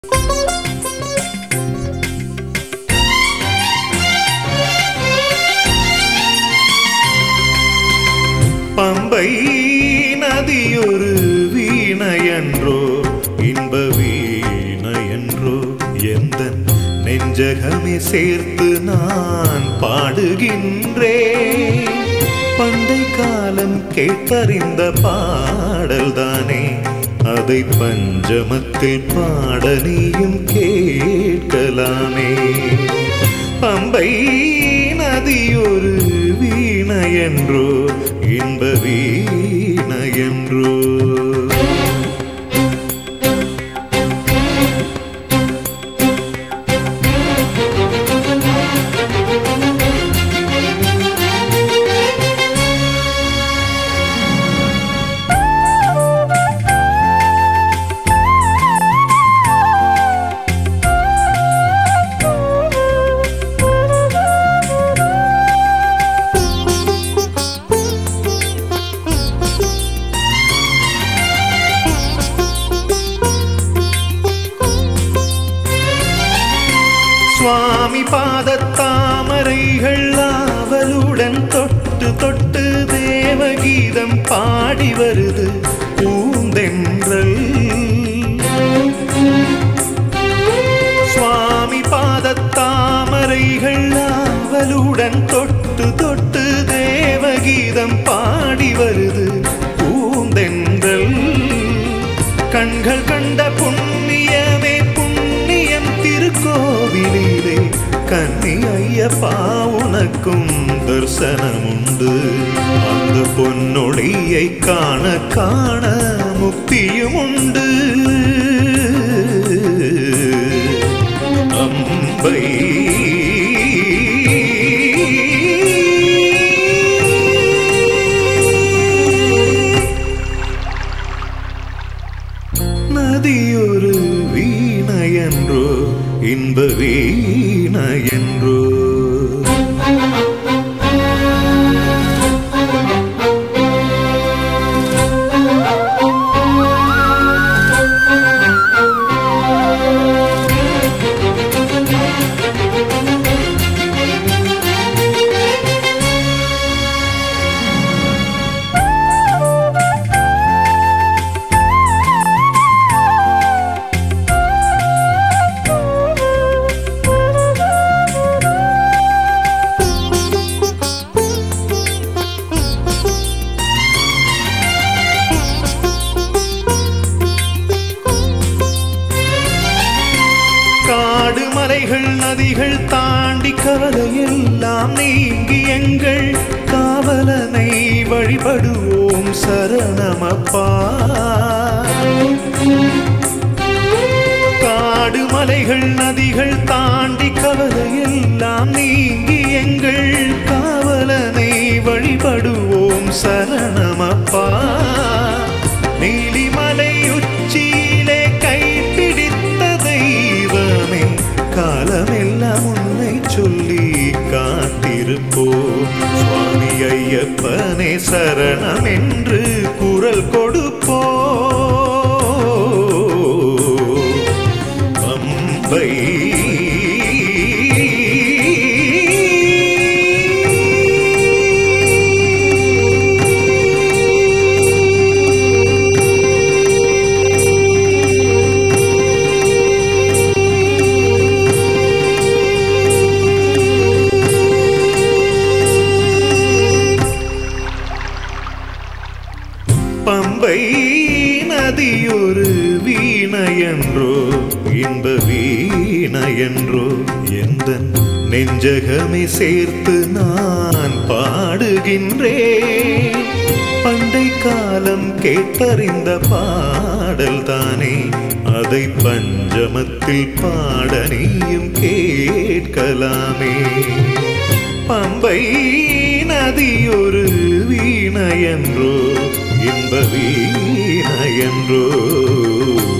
பம்பை நதியொரு வீணையன்றோ இன்ப வீணையன்றோ எந்த நெஞ்சகமே சேர்த்து நான் பாடுகின்றேன் பண்டை காலம் கேட்டறிந்த பாடல்தானே அதை பஞ்சமத்தில் பாட நீயும் கேட்கலாமே பம்பை நதியொரு வீணையன்றோ இன்ப வீணையன்றோ சுவாமி பாதத்தாமரைகள் ஆவலுடன் தொட்டு தொட்டு தேவகீதம் பாடி வருது பூந்தென்றல் சுவாமி பாதத்தாமரைகள் ஆவலுடன் தொட்டு தொட்டு தேவகீதம் பாடி வருது பூந்தென்றல் கண்கள் கண்ட புண்ணியமே புண்ணியம் திருக்கோவிலிலே கன்னி ஐயப்பா உனக்கும் தரிசனம் உண்டு அந்த பொன்னொழியை காண காண முக்தியும் உண்டு அம்பை நதியொரு வீணையன்றோ இன்ப வீணையன்றோ காடு மலைகள் நதிகள் தாண்டி கவலையெல்லாம் நீங்கி எங்கள் காவலனை வழிபடுவோம் சரணமப்பா காடு மலைகள் நதிகள் தாண்டி கவலையெல்லாம் நீங்கி எங்கள் காவலனை வழிபடுவோம் சரணமப்பா நீலிமலை உச்சியிலே கைப்பிடித்த தெய்வமே காலமெல்லாம் உன்னை சொல்லி காத்திருப்போம் சுவாமி ஐயப்பனே சரணம் என்று குரல் கொடுப்போ அம்பை பம்பை நதியொரு வீணையன்றோ இன்ப வீணையன்றோ எந்த நெஞ்சகமே சேர்த்து நான் பாடுகின்றேன் பண்டை காலம் கேட்டறிந்த பாடல் தானே அதை பஞ்சமத்தில் பாட நீயும் கேட்கலாமே பம்பை நதியொரு வீணையன்றோ இன்ப வீணையன்றோ